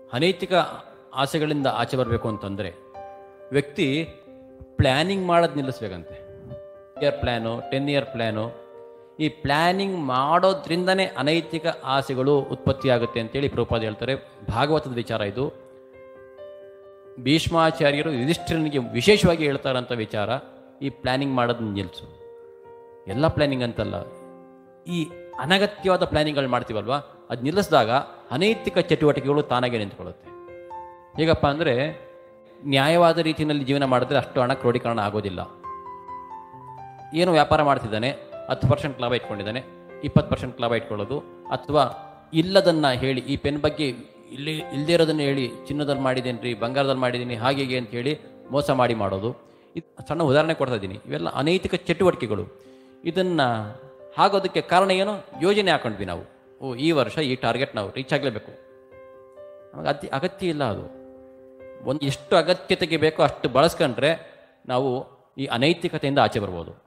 ಅನೈತಿಕ ಆಸೆಗಳಿಂದ ಆಚೆ ಬರಬೇಕು ಅಂತಂದರೆ ವ್ಯಕ್ತಿ ಪ್ಲ್ಯಾನಿಂಗ್ ಮಾಡೋದು ನಿಲ್ಲಿಸ್ಬೇಕಂತೆ year plan ten year plan ಈ ಪ್ಲ್ಯಾನಿಂಗ್ ಮಾಡೋದ್ರಿಂದನೇ ಅನೈತಿಕ ಆಸೆಗಳು ಉತ್ಪತ್ತಿಯಾಗುತ್ತೆ ಅಂತೇಳಿ ಪ್ರಭುಪಾದ ಹೇಳ್ತಾರೆ ಭಾಗವತದ ವಿಚಾರ ಇದು ಭೀಷ್ಮಾಚಾರ್ಯರು ಯುಧಿಷ್ಠಿರನಿಗೆ ವಿಶೇಷವಾಗಿ ಹೇಳ್ತಾರಂಥ ವಿಚಾರ ಈ ಪ್ಲ್ಯಾನಿಂಗ್ ಮಾಡೋದನ್ನ ನಿಲ್ಲಿಸು ಎಲ್ಲ ಪ್ಲ್ಯಾನಿಂಗ್ ಅಂತಲ್ಲ ಈ ಅನಗತ್ಯವಾದ ಪ್ಲ್ಯಾನಿಂಗ್ಗಳು ಮಾಡ್ತೀವಲ್ವಾ ಅದು ನಿಲ್ಲಿಸಿದಾಗ ಅನೈತಿಕ ಚಟುವಟಿಕೆಗಳು ತಾನಾಗೆ ನಿಂತ್ಕೊಳ್ಳುತ್ತೆ ಹೇಗಪ್ಪ ಅಂದರೆ ನ್ಯಾಯವಾದ ರೀತಿಯಲ್ಲಿ ಜೀವನ ಮಾಡಿದ್ರೆ ಅಷ್ಟು ಹಣ ಕ್ರೋಢೀಕರಣ ಆಗೋದಿಲ್ಲ ಏನು ವ್ಯಾಪಾರ ಮಾಡ್ತಿದ್ದಾನೆ ಹತ್ತು ಪರ್ಸೆಂಟ್ ಲಾಭ ಇಟ್ಕೊಂಡಿದ್ದಾನೆ ಇಪ್ಪತ್ತು ಪರ್ಸೆಂಟ್ ಲಾಭ ಇಟ್ಕೊಳ್ಳೋದು ಅಥವಾ ಇಲ್ಲದನ್ನು ಹೇಳಿ ಈ ಪೆನ್ ಬಗ್ಗೆ ಇಲ್ಲಿ ಇಲ್ಲದೇ ಇರೋದನ್ನು ಹೇಳಿ ಚಿನ್ನದಲ್ಲಿ ಮಾಡಿದ್ದೀನಿ ರೀ ಬಂಗಾರದಲ್ಲಿ ಮಾಡಿದ್ದೀನಿ ಹಾಗೆ ಹೀಗೆ ಅಂತ ಹೇಳಿ ಮೋಸ ಮಾಡಿ ಮಾಡೋದು ಇದು ಸಣ್ಣ ಉದಾಹರಣೆ ಕೊಡ್ತಾ ಇದ್ದೀನಿ ಇವೆಲ್ಲ ಅನೈತಿಕ ಚಟುವಟಿಕೆಗಳು ಇದನ್ನು ಆಗೋದಕ್ಕೆ ಕಾರಣ ಏನು ಯೋಜನೆ ಹಾಕೊಂಡ್ವಿ ನಾವು ಓ ಈ ವರ್ಷ ಈ ಟಾರ್ಗೆಟ್ ನಾವು ರೀಚ್ ಆಗಲೇಬೇಕು ನಮಗೆ ಅತಿ ಅಗತ್ಯ ಇಲ್ಲ ಅದು ಒಂದು ಎಷ್ಟು ಅಗತ್ಯತೆಗೆ ಬೇಕೋ ಅಷ್ಟು ಬಳಸ್ಕೊಂಡ್ರೆ ನಾವು ಈ ಅನೈತಿಕತೆಯಿಂದ ಆಚೆ ಬರ್ಬೋದು